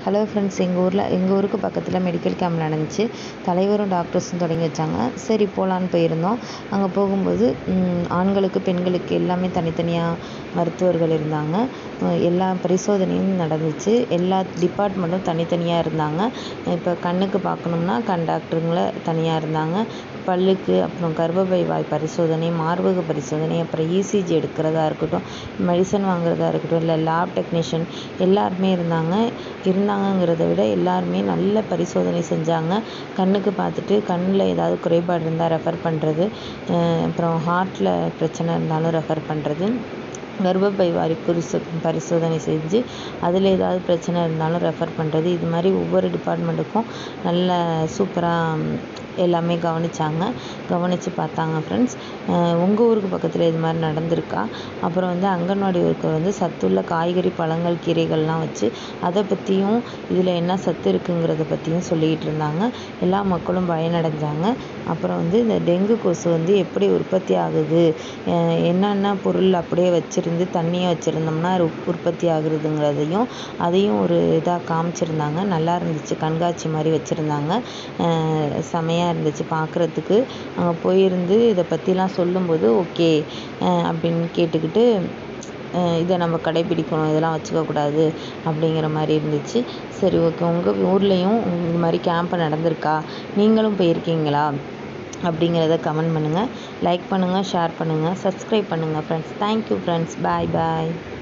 hello friends எங்கள் ஊரில் எங்கள் ஊருக்கு பக்கத்தில் மெடிக்கல் கேம்ப் நடந்துச்சு தலைவரும் டாக்டர்ஸும் தொடங்கி வச்சாங்க சரி போகலான்னு போயிருந்தோம் அங்கே போகும்போது ஆண்களுக்கு பெண்களுக்கு எல்லாமே தனித்தனியாக மருத்துவர்கள் இருந்தாங்க எல்லா பரிசோதனையும் நடந்துச்சு எல்லா டிபார்ட்மெண்ட்டும் தனித்தனியாக இருந்தாங்க இப்போ கண்ணுக்கு பார்க்கணும்னா கண் டாக்டருங்கள தனியாக இருந்தாங்க பல்லுக்கு அப்புறம் கர்ப்பப்பை வாய் பரிசோதனை மார்பக பரிசோதனை அப்புறம் இசிஜி எடுக்கிறதா இருக்கட்டும் மெடிசன் வாங்குறதா இருக்கட்டும் இல்லை லேப் டெக்னீஷியன் எல்லாருமே இருந்தாங்க இருந்தாங்கங்கிறத விட எல்லாருமே நல்ல பரிசோதனை செஞ்சாங்க கண்ணுக்கு பார்த்துட்டு கண்ணில் ஏதாவது குறைபாடு இருந்தால் ரெஃபர் பண்ணுறது அப்புறம் ஹார்ட்டில் பிரச்சனை இருந்தாலும் ரெஃபர் பண்ணுறது கர்ப்பப்பை வாய் பரிசோ பரிசோதனை செஞ்சு அதில் ஏதாவது பிரச்சனை இருந்தாலும் ரெஃபர் பண்ணுறது இது மாதிரி ஒவ்வொரு டிபார்ட்மெண்ட்டுக்கும் நல்ல சூப்பராக எல்லாமே கவனிச்சாங்க கவனித்து பார்த்தாங்க ஃப்ரெண்ட்ஸ் உங்கள் ஊருக்கு பக்கத்தில் இது மாதிரி நடந்திருக்கா அப்புறம் வந்து அங்கன்வாடி ஒர்க்கர் வந்து சத்துள்ள காய்கறி பழங்கள் கீரைகள்லாம் வச்சு அதை பற்றியும் இதில் என்ன சத்து இருக்குங்கிறத பற்றியும் சொல்லிக்கிட்டு இருந்தாங்க எல்லா மக்களும் பயனடைஞ்சாங்க அப்புறம் வந்து இந்த டெங்கு கொசு வந்து எப்படி உற்பத்தி ஆகுது என்னென்ன பொருள் அப்படியே வச்சுருந்து தண்ணியை வச்சுருந்தோம்னா உற்பத்தி ஆகுறதுங்கிறதையும் அதையும் ஒரு இதாக காமிச்சிருந்தாங்க நல்லா இருந்துச்சு கண்காட்சி மாதிரி வச்சுருந்தாங்க செமையாக இருந்துச்சு பார்க்குறதுக்கு அங்கே போயிருந்து இதை பற்றிலாம் சொல்லும்போது ஓகே அப்படின்னு கேட்டுக்கிட்டு இதை நம்ம கடைப்பிடிக்கணும் இதெல்லாம் வச்சுக்கக்கூடாது அப்படிங்கிற மாதிரி இருந்துச்சு சரி ஓகே உங்கள் ஊர்லேயும் இந்த மாதிரி கேம்ப் நடந்திருக்கா நீங்களும் போயிருக்கீங்களா அப்படிங்கிறத கமெண்ட் பண்ணுங்கள் லைக் பண்ணுங்கள் ஷேர் பண்ணுங்கள் சப்ஸ்கிரைப் பண்ணுங்கள் ஃப்ரெண்ட்ஸ் தேங்க்யூ ஃப்ரெண்ட்ஸ் பாய் பாய்